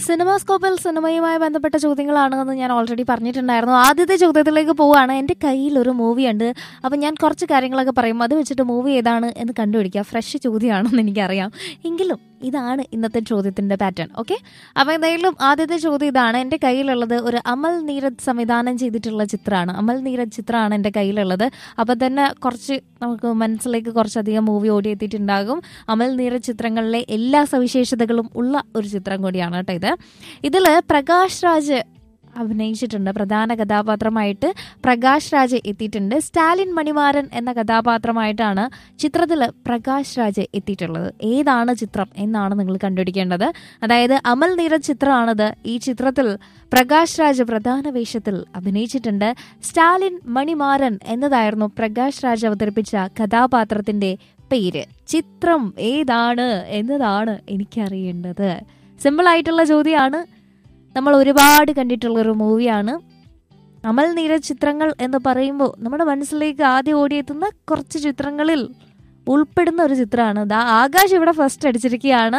സിനിമാസ്കോപ്പിൽ സിനിമയുമായി ബന്ധപ്പെട്ട ചോദ്യങ്ങളാണെന്ന് ഞാൻ ഓൾറെഡി പറഞ്ഞിട്ടുണ്ടായിരുന്നു ആദ്യത്തെ ചോദ്യത്തിലേക്ക് പോവുകയാണ് എൻ്റെ കയ്യിൽ ഒരു മൂവിയുണ്ട് അപ്പം ഞാൻ കുറച്ച് കാര്യങ്ങളൊക്കെ പറയും അത് വെച്ചിട്ട് മൂവി ഏതാണ് എന്ന് കണ്ടുപിടിക്കുക ഫ്രഷ് ചോദ്യമാണെന്ന് എനിക്കറിയാം എങ്കിലും ഇതാണ് ഇന്നത്തെ ചോദ്യത്തിൻ്റെ പാറ്റേൺ ഓക്കെ അപ്പോൾ എന്തായാലും ആദ്യത്തെ ചോദ്യം ഇതാണ് എൻ്റെ കയ്യിലുള്ളത് ഒരു അമൽ നീരജ് സംവിധാനം ചെയ്തിട്ടുള്ള ചിത്രമാണ് അമൽ നീരജ് ചിത്രമാണ് എൻ്റെ കയ്യിലുള്ളത് അപ്പോൾ തന്നെ കുറച്ച് നമുക്ക് മനസ്സിലേക്ക് കുറച്ചധികം മൂവി ഓടിയെത്തിയിട്ടുണ്ടാകും അമൽ നീരജ് ചിത്രങ്ങളിലെ എല്ലാ സവിശേഷതകളും ഉള്ള ഒരു ചിത്രം കൂടിയാണ് കേട്ടോ ഇത് ഇതിൽ പ്രകാശ് രാജ് അഭിനയിച്ചിട്ടുണ്ട് പ്രധാന കഥാപാത്രമായിട്ട് പ്രകാശ് രാജ് എത്തിയിട്ടുണ്ട് സ്റ്റാലിൻ മണിമാരൻ എന്ന കഥാപാത്രമായിട്ടാണ് ചിത്രത്തിൽ പ്രകാശ് രാജ് എത്തിയിട്ടുള്ളത് ഏതാണ് ചിത്രം എന്നാണ് നിങ്ങൾ കണ്ടുപിടിക്കേണ്ടത് അതായത് അമൽ നീരജ് ചിത്രമാണിത് ഈ ചിത്രത്തിൽ പ്രകാശ് രാജ് പ്രധാന വേഷത്തിൽ അഭിനയിച്ചിട്ടുണ്ട് സ്റ്റാലിൻ മണിമാരൻ എന്നതായിരുന്നു പ്രകാശ് രാജ് അവതരിപ്പിച്ച കഥാപാത്രത്തിന്റെ പേര് ചിത്രം ഏതാണ് എന്നതാണ് എനിക്കറിയേണ്ടത് സിമ്പിൾ ആയിട്ടുള്ള ചോദ്യമാണ് നമ്മൾ ഒരുപാട് കണ്ടിട്ടുള്ള ഒരു മൂവിയാണ് അമൽ നീരജ് ചിത്രങ്ങൾ എന്ന് പറയുമ്പോൾ നമ്മുടെ മനസ്സിലേക്ക് ആദ്യം ഓടിയെത്തുന്ന കുറച്ച് ചിത്രങ്ങളിൽ ഉൾപ്പെടുന്ന ഒരു ചിത്രമാണ് ദാ ആകാശ് ഇവിടെ ഫസ്റ്റ് അടിച്ചിരിക്കുകയാണ്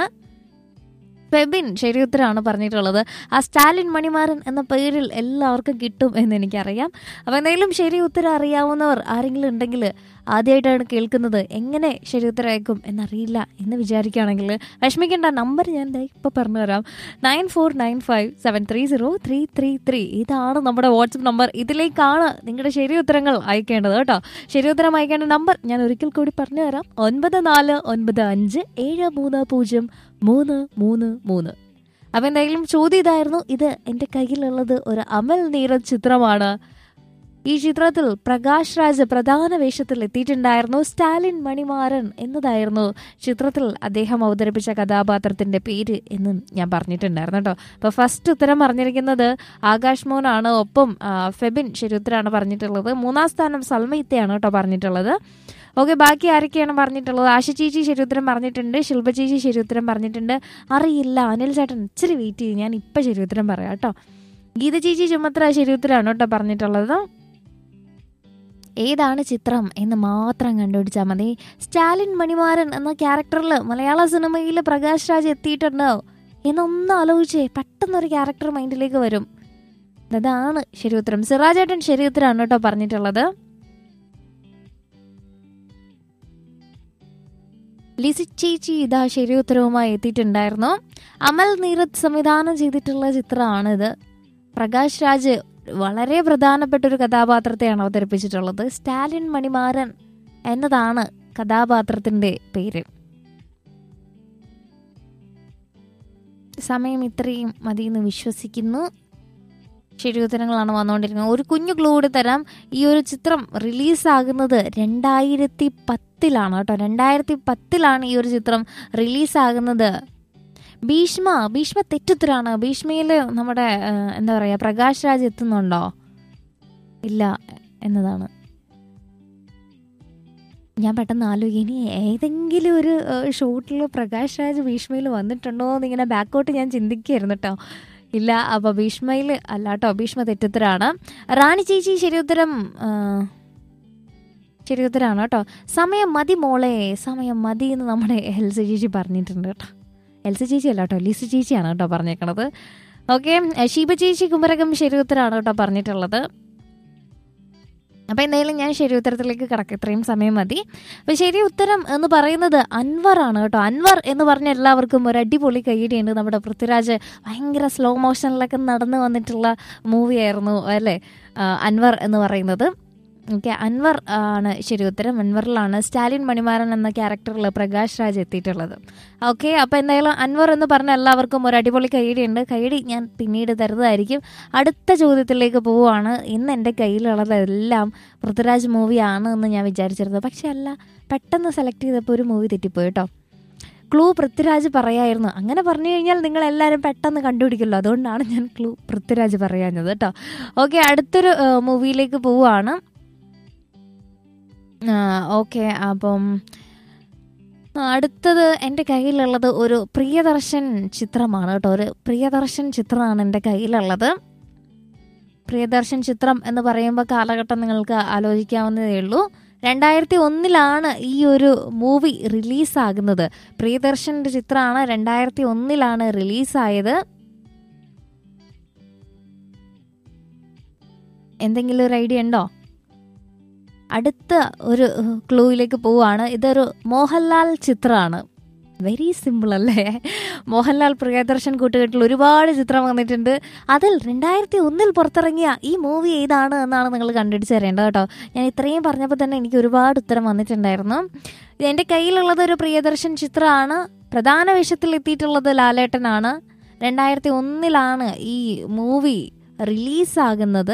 ഫെബിൻ ശരി ഉത്തരമാണ് പറഞ്ഞിട്ടുള്ളത് ആ സ്റ്റാലിൻ മണിമാരൻ എന്ന പേരിൽ എല്ലാവർക്കും കിട്ടും എന്ന് എനിക്കറിയാം അപ്പോൾ എന്തെങ്കിലും ശരി ഉത്തരം അറിയാവുന്നവർ ആരെങ്കിലും ഉണ്ടെങ്കിൽ ആദ്യമായിട്ടാണ് കേൾക്കുന്നത് എങ്ങനെ ശരി ഉത്തരം അയക്കും എന്നറിയില്ല എന്ന് വിചാരിക്കുകയാണെങ്കിൽ വിഷമിക്കേണ്ട നമ്പർ ഞാൻ ദേ ഇപ്പോൾ പറഞ്ഞു തരാം nine four nine five seven three zero three three three ഇതാണ് നമ്മുടെ വാട്സപ്പ് നമ്പർ ഇതിലേക്കാണ് നിങ്ങളുടെ ശരി ഉത്തരങ്ങൾ അയക്കേണ്ടത് കേട്ടോ ശരി ഉത്തരം അയക്കേണ്ട നമ്പർ ഞാൻ ഒരിക്കൽ കൂടി പറഞ്ഞു തരാം ഒൻപത് നാല് ഒൻപത് അഞ്ച് ഏഴ് മൂന്ന് പൂജ്യം മൂന്ന് മൂന്ന് മൂന്ന് അപ്പം എന്തായാലും ചോദ്യം ഇതായിരുന്നു ഇത് എൻ്റെ കയ്യിലുള്ളത് ഒരു അമൽ നീരജ് ചിത്രമാണ് ഈ ചിത്രത്തിൽ പ്രകാശ് രാജ് പ്രധാന വേഷത്തിൽ എത്തിയിട്ടുണ്ടായിരുന്നു സ്റ്റാലിൻ മണിമാരൻ എന്നതായിരുന്നു ചിത്രത്തിൽ അദ്ദേഹം അവതരിപ്പിച്ച കഥാപാത്രത്തിന്റെ പേര് എന്ന് ഞാൻ പറഞ്ഞിട്ടുണ്ടായിരുന്നു കേട്ടോ അപ്പോൾ ഫസ്റ്റ് ഉത്തരം പറഞ്ഞിരിക്കുന്നത് ആകാശ് മോനാണ് ഒപ്പം ആ, ഫെബിൻ ശരി ഉത്തരമാണ് പറഞ്ഞിട്ടുള്ളത് മൂന്നാം സ്ഥാനം സൽമയിത്തയാണ് കേട്ടോ പറഞ്ഞിട്ടുള്ളത് ഓക്കെ ബാക്കി ആരൊക്കെയാണ് പറഞ്ഞിട്ടുള്ളത് ആശ ചേച്ചി ശരി ഉത്തരം പറഞ്ഞിട്ടുണ്ട് ശില്പ ചേച്ചി ശരി ഉത്തരം പറഞ്ഞിട്ടുണ്ട് അറിയില്ല അനിൽ ചേട്ടൻ ഇച്ചിരി വെയിറ്റ് ചെയ്യും ഞാൻ ഇപ്പം ശരി ഉത്തരം പറയാം കേട്ടോ ഗീത ചേച്ചി ചുമത്ര ശരി ഉത്തരമാണ് കേട്ടോ പറഞ്ഞിട്ടുള്ളത് ഏതാണ് ചിത്രം എന്ന് മാത്രം കണ്ടുപിടിച്ചാൽ മതി സ്റ്റാലിൻ മണിമാരൻ എന്ന ക്യാരക്ടറിൽ മലയാള സിനിമയിൽ പ്രകാശ് രാജ് എത്തിയിട്ടുണ്ടോ എന്നൊന്ന് ആലോചിച്ചേ പെട്ടെന്നൊരു ക്യാരക്ടർ മൈൻഡിലേക്ക് വരും അതാണ് ശരി ഉത്തരം സിറാജേട്ടൻ ശരി ഉത്തരമാണ് കേട്ടോ പറഞ്ഞിട്ടുള്ളത് ലിസി ചേച്ചി ഇതാ ശരി ഉത്തരവുമായി എത്തിയിട്ടുണ്ടായിരുന്നു അമൽ നീരജ് സംവിധാനം ചെയ്തിട്ടുള്ള ചിത്രമാണിത് പ്രകാശ് രാജ് വളരെ പ്രധാനപ്പെട്ട ഒരു കഥാപാത്രത്തെയാണ് അവതരിപ്പിച്ചിട്ടുള്ളത് സ്റ്റാലിൻ മണിമാരൻ എന്നതാണ് കഥാപാത്രത്തിന്റെ പേര് സമയം ഇത്രയും മതി എന്ന് വിശ്വസിക്കുന്നു ശരി ഉത്തരങ്ങളാണ് വന്നുകൊണ്ടിരിക്കുന്നത് ഒരു കുഞ്ഞു ക്ലൂ കൂടി തരാം ഈ ഒരു ചിത്രം റിലീസാകുന്നത് രണ്ടായിരത്തി പത്തിലാണ് കേട്ടോ രണ്ടായിരത്തി പത്തിലാണ് ഈ ഒരു ചിത്രം റിലീസാകുന്നത് ഭീഷ്മ ഭീഷ്മ തെറ്റുത്തരാണ് ഭീഷ്മയിൽ നമ്മുടെ ആ, എന്താ പറയുക പ്രകാശ് രാജ് എത്തുന്നുണ്ടോ ഇല്ല എന്നതാണ് ഞാൻ പെട്ടെന്ന് ആലോചിക്കും ഇനി ഏതെങ്കിലും ഒരു ഷൂട്ടിൽ പ്രകാശ് രാജ് ഭീഷ്മയിൽ വന്നിട്ടുണ്ടോ എന്ന് ഇങ്ങനെ ബാക്കോട്ട് ഞാൻ ചിന്തിക്കുകയായിരുന്നു കേട്ടോ ഇല്ല അപ്പോൾ ഭീഷ്മയിൽ അല്ല കേട്ടോ ഭീഷ്മ തെറ്റുത്തരാണ് റാണി ചേച്ചി ശരി ഉത്തരം ആ, ശരി ഉത്തരാണ് കേട്ടോ സമയം മതി മോളെ സമയം മതി എന്ന് നമ്മുടെ എൽസി ചേച്ചി പറഞ്ഞിട്ടുണ്ട് കേട്ടോ എൽസി ചേച്ചി അല്ല കേട്ടോ ലിസി ചേച്ചിയാണ് കേട്ടോ പറഞ്ഞേക്കണത് ഓക്കെ ഷീബ ചേച്ചി കുമരകം ശരി ഉത്തരാണ് കേട്ടോ പറഞ്ഞിട്ടുള്ളത് അപ്പം എന്തായാലും ഞാൻ ശരി ഉത്തരത്തിലേക്ക് കിടക്കാം ഇത്രയും സമയം മതി അപ്പം ശരി ഉത്തരം എന്ന് പറയുന്നത് അൻവർ ആണ് കേട്ടോ അൻവർ എന്ന് പറഞ്ഞ എല്ലാവർക്കും ഒരു അടിപൊളി കൈയിടിയുണ്ട് നമ്മുടെ പൃഥ്വിരാജ് ഭയങ്കര സ്ലോ മോഷനിലൊക്കെ നടന്നു വന്നിട്ടുള്ള മൂവിയായിരുന്നു അല്ലേ ആ, അൻവർ എന്ന് പറയുന്നത് ഓക്കെ അൻവർ ആണ് ശരി ഉത്തരം അൻവറിലാണ് സ്റ്റാലിൻ മണിമാരൻ എന്ന ക്യാരക്ടറിൽ പ്രകാശ് രാജ് എത്തിയിട്ടുള്ളത് ഓക്കെ അപ്പോൾ എന്തായാലും അൻവർ എന്ന് പറഞ്ഞ എല്ലാവർക്കും ഒരു അടിപൊളി കൈയടിയുണ്ട് കൈയടി ഞാൻ പിന്നീട് തരുന്നതായിരിക്കും അടുത്ത ചോദ്യത്തിലേക്ക് പോവുകയാണ് ഇന്ന് എൻ്റെ കയ്യിലുള്ളതെല്ലാം പൃഥ്വിരാജ് മൂവിയാണ് എന്ന് ഞാൻ വിചാരിച്ചിരുന്നത് പക്ഷെ അല്ല പെട്ടെന്ന് സെലക്ട് ചെയ്തപ്പോൾ ഒരു മൂവി തെറ്റിപ്പോയി കേട്ടോ ക്ലൂ പൃഥ്വിരാജ് പറയായിരുന്നു അങ്ങനെ പറഞ്ഞു കഴിഞ്ഞാൽ നിങ്ങൾ എല്ലാവരും പെട്ടെന്ന് കണ്ടുപിടിക്കുമല്ലോ അതുകൊണ്ടാണ് ഞാൻ ക്ലൂ പൃഥ്വിരാജ് പറയാഞ്ഞത് കേട്ടോ ഓക്കെ അടുത്തൊരു മൂവിയിലേക്ക് പോവുകയാണ് ഓക്കെ അപ്പം ആ, അടുത്തത് എൻ്റെ കയ്യിലുള്ളത് ഒരു പ്രിയദർശൻ ചിത്രമാണ് കേട്ടോ ഒരു പ്രിയദർശൻ ചിത്രമാണ് എൻ്റെ കയ്യിലുള്ളത് പ്രിയദർശൻ ചിത്രം എന്ന് പറയുമ്പോൾ കാലഘട്ടം നിങ്ങൾക്ക് ആലോചിക്കാവുന്നതേ ഉള്ളൂ രണ്ടായിരത്തി ഒന്നിലാണ് ഈ ഒരു മൂവി റിലീസാകുന്നത് പ്രിയദർശൻ്റെ ചിത്രമാണ് രണ്ടായിരത്തി ഒന്നിലാണ് റിലീസായത് എന്തെങ്കിലും ഒരു ഐഡിയ ഉണ്ടോ അടുത്ത ഒരു ക്ലൂയിലേക്ക് പോവുകയാണ് ഇതൊരു മോഹൻലാൽ ചിത്രമാണ് വെരി സിമ്പിൾ അല്ലേ മോഹൻലാൽ പ്രിയദർശൻ കൂട്ടുകെട്ടിൽ ഒരുപാട് ചിത്രം വന്നിട്ടുണ്ട് അതിൽ രണ്ടായിരത്തി ഒന്നിൽ പുറത്തിറങ്ങിയ ഈ മൂവി ഏതാണ് എന്നാണ് നിങ്ങൾ കണ്ടുപിടിച്ച് തരേണ്ടത് കേട്ടോ ഞാൻ ഇത്രയും പറഞ്ഞപ്പോൾ തന്നെ എനിക്ക് ഒരുപാട് ഉത്തരം വന്നിട്ടുണ്ടായിരുന്നു എൻ്റെ കയ്യിലുള്ളത് ഒരു പ്രിയദർശൻ ചിത്രമാണ് പ്രധാന വേഷത്തിൽ എത്തിയിട്ടുള്ളത് ലാലേട്ടനാണ് രണ്ടായിരത്തി ഒന്നിലാണ് ഈ മൂവി റിലീസാകുന്നത്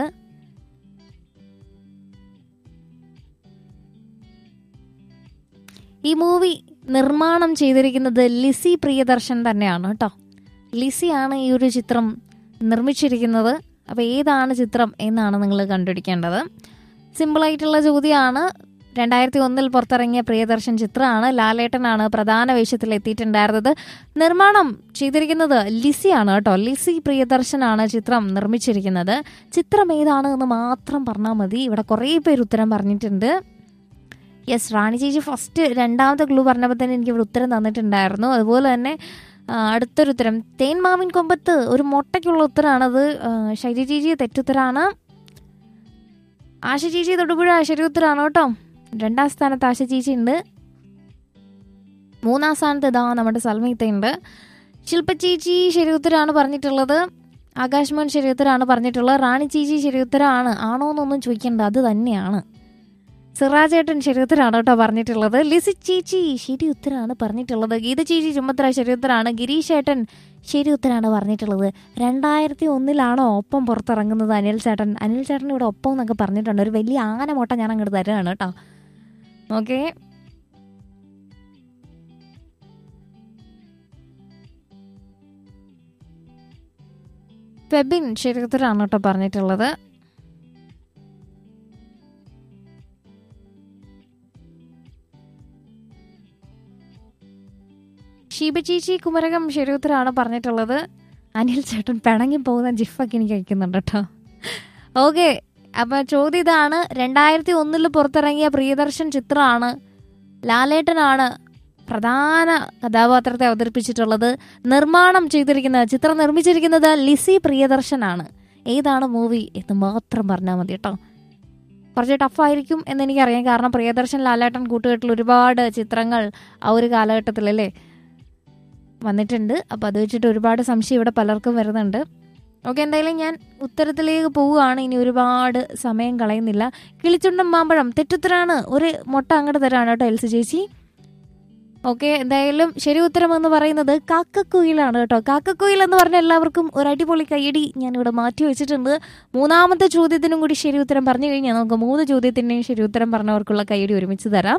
ഈ മൂവി നിർമ്മാണം ചെയ്തിരിക്കുന്നത് ലിസി പ്രിയദർശൻ തന്നെയാണ് കേട്ടോ ലിസിയാണ് ഈ ഒരു ചിത്രം നിർമ്മിച്ചിരിക്കുന്നത് അപ്പോൾ ഏതാണ് ചിത്രം എന്നാണ് നിങ്ങൾ കണ്ടുപിടിക്കേണ്ടത് സിമ്പിളായിട്ടുള്ള ചോദ്യമാണ് രണ്ടായിരത്തി ഒന്നിൽ പുറത്തിറങ്ങിയ പ്രിയദർശൻ ചിത്രമാണ് ലാലേട്ടനാണ് പ്രധാന വേഷത്തിൽ എത്തിയിട്ടുണ്ടായിരുന്നത് നിർമ്മാണം ചെയ്തിരിക്കുന്നത് ലിസിയാണ് കേട്ടോ ലിസി പ്രിയദർശനാണ് ചിത്രം നിർമ്മിച്ചിരിക്കുന്നത് ചിത്രം ഏതാണ് എന്ന് മാത്രം പറഞ്ഞാൽ മതി ഇവിടെ കുറേ പേര് ഉത്തരം പറഞ്ഞിട്ടുണ്ട് യെസ് റാണി ചേച്ചി ഫസ്റ്റ് രണ്ടാമത്തെ ക്ലൂ പറഞ്ഞപ്പോൾ തന്നെ എനിക്ക് ഇവിടെ ഉത്തരം തന്നിട്ടുണ്ടായിരുന്നു അതുപോലെ തന്നെ ആ, അടുത്തൊരു ഉത്തരം തേൻ മാവിൻ കൊമ്പത്ത് ഒരു മുട്ടയ്ക്കുള്ള ഉത്തരമാണത് ആ, ശൈലജ ചേച്ചി തെറ്റുത്തരാണ് ആശ ചേച്ചി തൊടുപുഴ ശരി ഉത്തരമാണ് കേട്ടോ രണ്ടാം സ്ഥാനത്ത് ആശ ചേച്ചി ഉണ്ട് മൂന്നാം സ്ഥാനത്ത് ഇതാ നമ്മുടെ സൽമീത്തയുണ്ട് ശില്പ ചേച്ചി ശരി ഉത്തരമാണ് പറഞ്ഞിട്ടുള്ളത് ആകാശ് മോൻ ശരി ഉത്തരമാണ് പറഞ്ഞിട്ടുള്ളത് റാണി ചേച്ചി ശരി ഉത്തരമാണ് ആണോ എന്നൊന്നും ചോദിക്കേണ്ട അത് തന്നെയാണ് സിറാജേട്ടൻ ശരി ഉത്തരമാണ് കേട്ടോ പറഞ്ഞിട്ടുള്ളത് ലിസി ചേച്ചി ശരി ഉത്തരമാണ് പറഞ്ഞിട്ടുള്ളത് ഗീത ചേച്ചി ചുമത്ര ശരി ഉത്തരമാണ് ഗിരീഷ് ഏട്ടൻ ശരി ഉത്തരമാണ് പറഞ്ഞിട്ടുള്ളത് രണ്ടായിരത്തി ഒന്നിലാണോ ഒപ്പം പുറത്തിറങ്ങുന്നത് അനിൽ ചേട്ടൻ അനിൽ ചേട്ടൻ ഇവിടെ ഒപ്പം എന്നൊക്കെ പറഞ്ഞിട്ടുണ്ട് ഒരു വലിയ ആന മുട്ട ഞാൻ അങ്ങോട്ട് തരുകയാണ് കേട്ടോ ഓക്കെ ഫെബിൻ ശരി ഉത്തരമാണ് കേട്ടോ പറഞ്ഞിട്ടുള്ളത് ഷീബ ചേച്ചി കുമരകം ശരിയുത്തരാണ് പറഞ്ഞിട്ടുള്ളത് അനിൽ ചേട്ടൻ പിണങ്ങി പോകുന്ന ജിഫൊക്കെ എനിക്ക് അയക്കുന്നുണ്ട് കേട്ടോ ഓക്കെ അപ്പൊ ചോദ്യം ഇതാണ് രണ്ടായിരത്തി ഒന്നിൽ പുറത്തിറങ്ങിയ പ്രിയദർശൻ ചിത്രമാണ് ലാലേട്ടനാണ് പ്രധാന കഥാപാത്രത്തെ അവതരിപ്പിച്ചിട്ടുള്ളത് നിർമ്മാണം ചെയ്തിരിക്കുന്നത് ചിത്രം നിർമ്മിച്ചിരിക്കുന്നത് ലിസി പ്രിയദർശനാണ് ഏതാണ് മൂവി എന്ന് മാത്രം പറഞ്ഞാൽ മതി കേട്ടോ കുറച്ച് ടഫായിരിക്കും എന്ന് എനിക്കറിയാം കാരണം പ്രിയദർശൻ ലാലേട്ടൻ കൂട്ടുകെട്ടിൽ ഒരുപാട് ചിത്രങ്ങൾ ആ ഒരു കാലഘട്ടത്തിലല്ലേ വന്നിട്ടുണ്ട് അപ്പോൾ അത് വെച്ചിട്ട് ഒരുപാട് സംശയം ഇവിടെ പലർക്കും വരുന്നുണ്ട് ഓക്കെ എന്തായാലും ഞാൻ ഉത്തരത്തിലേക്ക് പോവുകയാണ് ഇനി ഒരുപാട് സമയം കളയുന്നില്ല കിളിച്ചുണ്ടൻ മാമ്പഴം തെറ്റുത്തരാണ് ഒരു മുട്ട അങ്ങോട്ട് തരാണ് കേട്ടോ എൽസി ചേച്ചി ഓക്കെ എന്തായാലും ശരി ഉത്തരം എന്ന് പറയുന്നത് കാക്കക്കുയിലാണ് കേട്ടോ കാക്കക്കുയിൽ എന്ന് പറഞ്ഞ എല്ലാവർക്കും ഒരു അടിപൊളി കയ്യടി ഞാനിവിടെ മാറ്റി വെച്ചിട്ടുണ്ട് മൂന്നാമത്തെ ചോദ്യത്തിനും കൂടി ശരി ഉത്തരം പറഞ്ഞു കഴിഞ്ഞാൽ നമുക്ക് മൂന്ന് ചോദ്യത്തിൻ്റെയും ശരി ഉത്തരം പറഞ്ഞവർക്കുള്ള കയ്യടി ഒരുമിച്ച് തരാം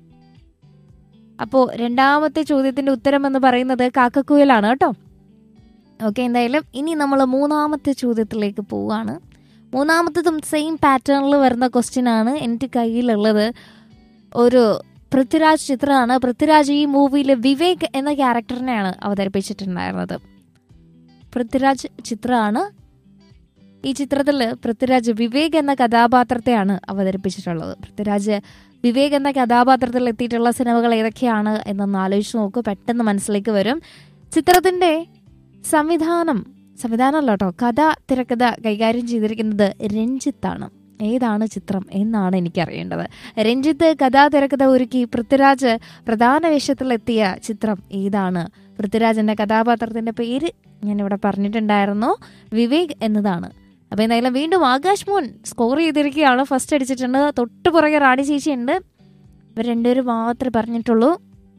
അപ്പോൾ രണ്ടാമത്തെ ചോദ്യത്തിന്റെ ഉത്തരം എന്ന് പറയുന്നത് കാക്കക്കുയിലാണ് കേട്ടോ ഓക്കെ എന്തായാലും ഇനി നമ്മൾ മൂന്നാമത്തെ ചോദ്യത്തിലേക്ക് പോവാണ് മൂന്നാമത്തതും സെയിം പാറ്റേണിൽ വരുന്ന ക്വസ്റ്റ്യൻ ആണ് എൻ്റെ കയ്യിലുള്ളത് ഒരു പൃഥ്വിരാജ് ചിത്രമാണ് പൃഥ്വിരാജ് ഈ മൂവിയിൽ വിവേക് എന്ന ക്യാരക്ടറിനെയാണ് അവതരിപ്പിച്ചിട്ടുണ്ടായിരുന്നത് പൃഥ്വിരാജ് ചിത്രമാണ് ഈ ചിത്രത്തിൽ പൃഥ്വിരാജ് വിവേക് എന്ന കഥാപാത്രത്തെയാണ് അവതരിപ്പിച്ചിട്ടുള്ളത് പൃഥ്വിരാജ് വിവേക് എന്ന കഥാപാത്രത്തിൽ എത്തിയിട്ടുള്ള സിനിമകൾ ഏതൊക്കെയാണ് എന്നൊന്ന് ആലോചിച്ച് നോക്കൂ പെട്ടെന്ന് മനസ്സിലേക്ക് വരും ചിത്രത്തിന്റെ സംവിധാനം സംവിധാനമല്ല കേട്ടോ കഥ തിരക്കഥ കൈകാര്യം ചെയ്തിരിക്കുന്നത് രഞ്ജിത്താണ് ഏതാണ് ചിത്രം എന്നാണ് എനിക്കറിയേണ്ടത് രഞ്ജിത്ത് കഥാ തിരക്കഥ ഒരുക്കി പൃഥ്വിരാജ് പ്രധാന വേഷത്തിലെത്തിയ ചിത്രം ഏതാണ് പൃഥ്വിരാജിന്റെ കഥാപാത്രത്തിന്റെ പേര് ഞാനിവിടെ പറഞ്ഞിട്ടുണ്ടായിരുന്നു വിവേക് എന്നതാണ് അപ്പൊ എന്തായാലും വീണ്ടും ആകാശ് മോൻ സ്കോർ ചെയ്തിരിക്കുകയാണ് ഫസ്റ്റ് അടിച്ചിട്ടുണ്ട് തൊട്ട് പുറകെ റാണി ചേച്ചി ഉണ്ട് ഇവർ രണ്ടുപേരും മാത്രമേ പറഞ്ഞിട്ടുള്ളൂ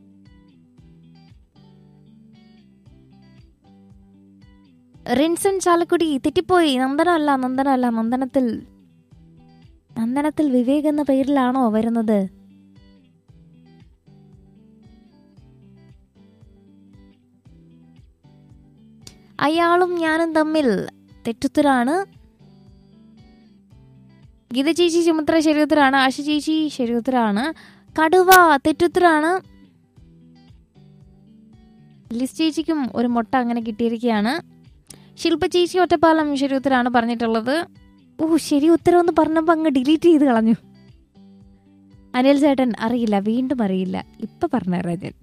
റിൻസൺ ചാലക്കുടി തെറ്റിപ്പോയി നന്ദനമല്ല നന്ദനമല്ല നന്ദനത്തിൽ നന്ദനത്തിൽ വിവേക് എന്ന പേരിലാണോ വരുന്നത് അയാളും ഞാനും തമ്മിൽ തെറ്റുത്തരാണ് ഗീത ചേച്ചി ചുമത്ര ശരിയുത്തരാണ് ആശ ചേച്ചി ശരിയുത്തരാണ് കടുവ തെറ്റുത്തരാണ് ലിസ് ചേച്ചിക്കും ഒരു മുട്ട അങ്ങനെ കിട്ടിയിരിക്കുകയാണ് ശില്പ ചേച്ചി ഒറ്റപ്പാലം ശരി ഉത്തരമാണ് പറഞ്ഞിട്ടുള്ളത് ഓ ശരി ഉത്തരം എന്ന് പറഞ്ഞപ്പോൾ അങ്ങ് ഡിലീറ്റ് ചെയ്ത് കളഞ്ഞു അനിൽ ചേട്ടൻ അറിയില്ല വീണ്ടും അറിയില്ല ഇപ്പൊ പറഞ്ഞുതരാം ഞാൻ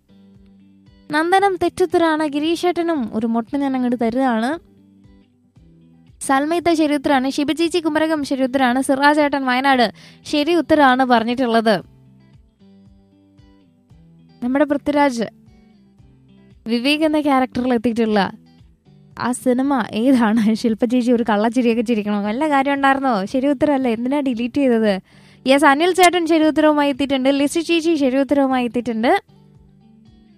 നന്ദനം തെറ്റുത്തരാണ് ഗിരീഷ് ചേട്ടനും ഒരു മുട്ട ഞാൻ അങ്ങോട്ട് തരുന്നതാണ് സൽമൈത്ത ശരി ഉത്തരാണ് ശിവചേച്ചി കുമരകം ശരി ഉത്തരാണ് സിറാജ് ഏട്ടൻ വയനാട് ശരി ഉത്തരാണ് പറഞ്ഞിട്ടുള്ളത് നമ്മുടെ പൃഥ്വിരാജ് വിവേക് എന്ന ക്യാരക്ടറിൽ എത്തിയിട്ടുള്ള ആ സിനിമ ഏതാണ് ശില്പ ചേച്ചി ഒരു കള്ളച്ചിരിയൊക്കെ ചിരിക്കണോ നല്ല കാര്യം ഉണ്ടായിരുന്നോ ശരി ഉത്തരമല്ലേ എന്തിനാ ഡിലീറ്റ് ചെയ്തത് യെസ് അനിൽ ചേട്ടൻ ശരി ഉത്തരവുമായി എത്തിയിട്ടുണ്ട് ലിസി ചേച്ചി ശരി ഉത്തരവുമായി എത്തിയിട്ടുണ്ട്